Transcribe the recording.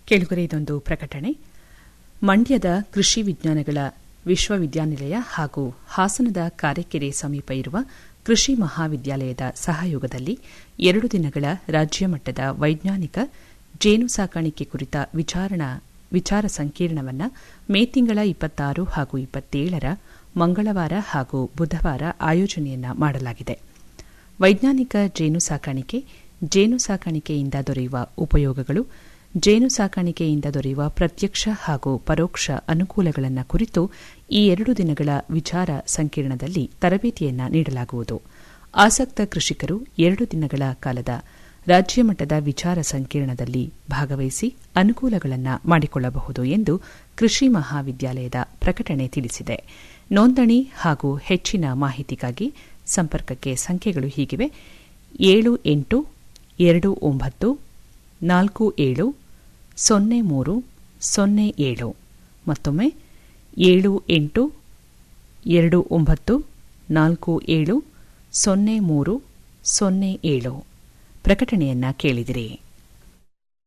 ಕೇಳುಗರೆ ಇದೊಂದು ಪ್ರಕಟಣೆ ಮಂಡ್ಯದ ಕೃಷಿ ವಿಜ್ಞಾನಗಳ ವಿಶ್ವವಿದ್ಯಾನಿಲಯ ಹಾಗೂ ಹಾಸನದ ಕಾರೆಕೆರೆ ಸಮೀಪ ಇರುವ ಕೃಷಿ ಮಹಾವಿದ್ಯಾಲಯದ ಸಹಯೋಗದಲ್ಲಿ ಎರಡು ದಿನಗಳ ರಾಜ್ಯ ಮಟ್ಟದ ವೈಜ್ಞಾನಿಕ ಜೇನು ಸಾಕಾಣಿಕೆ ಕುರಿತ ವಿಚಾರಣಾ ವಿಚಾರ ಸಂಕಿರಣವನ್ನು ಮೇ ತಿಂಗಳ ಇಪ್ಪತ್ತಾರು ಹಾಗೂ ಇಪ್ಪತ್ತೇಳರ ಮಂಗಳವಾರ ಹಾಗೂ ಬುಧವಾರ ಆಯೋಜನೆಯನ್ನ ಮಾಡಲಾಗಿದೆ ವೈಜ್ಞಾನಿಕ ಜೇನು ಸಾಕಾಣಿಕೆ ಜೇನು ಸಾಕಾಣಿಕೆಯಿಂದ ದೊರೆಯುವ ಉಪಯೋಗಗಳು ಜೇನು ಸಾಕಾಣಿಕೆಯಿಂದ ದೊರೆಯುವ ಪ್ರತ್ಯಕ್ಷ ಹಾಗೂ ಪರೋಕ್ಷ ಅನುಕೂಲಗಳನ್ನು ಕುರಿತು ಈ ಎರಡು ದಿನಗಳ ವಿಚಾರ ಸಂಕಿರಣದಲ್ಲಿ ತರಬೇತಿಯನ್ನ ನೀಡಲಾಗುವುದು ಆಸಕ್ತ ಕೃಷಿಕರು ಎರಡು ದಿನಗಳ ಕಾಲದ ರಾಜ್ಯ ಮಟ್ಟದ ವಿಚಾರ ಸಂಕಿರಣದಲ್ಲಿ ಭಾಗವಹಿಸಿ ಅನುಕೂಲಗಳನ್ನು ಮಾಡಿಕೊಳ್ಳಬಹುದು ಎಂದು ಕೃಷಿ ಮಹಾವಿದ್ಯಾಲಯದ ಪ್ರಕಟಣೆ ತಿಳಿಸಿದೆ ನೋಂದಣಿ ಹಾಗೂ ಹೆಚ್ಚಿನ ಮಾಹಿತಿಗಾಗಿ ಸಂಪರ್ಕಕ್ಕೆ ಸಂಖ್ಯೆಗಳು ಹೀಗಿವೆ ಏಳು ಎಂಟು ಎರಡು ಒಂಬತ್ತು ನಾಲ್ಕು ಏಳು ಸೊನ್ನೆ ಮೂರು ಸೊನ್ನೆ ಏಳು ಮತ್ತೊಮ್ಮೆ ಏಳು ಎಂಟು ಎರಡು ಒಂಬತ್ತು ನಾಲ್ಕು ಏಳು ಸೊನ್ನೆ ಮೂರು ಸೊನ್ನೆ ಏಳು ಪ್ರಕಟಣೆಯನ್ನ ಕೇಳಿದಿರಿ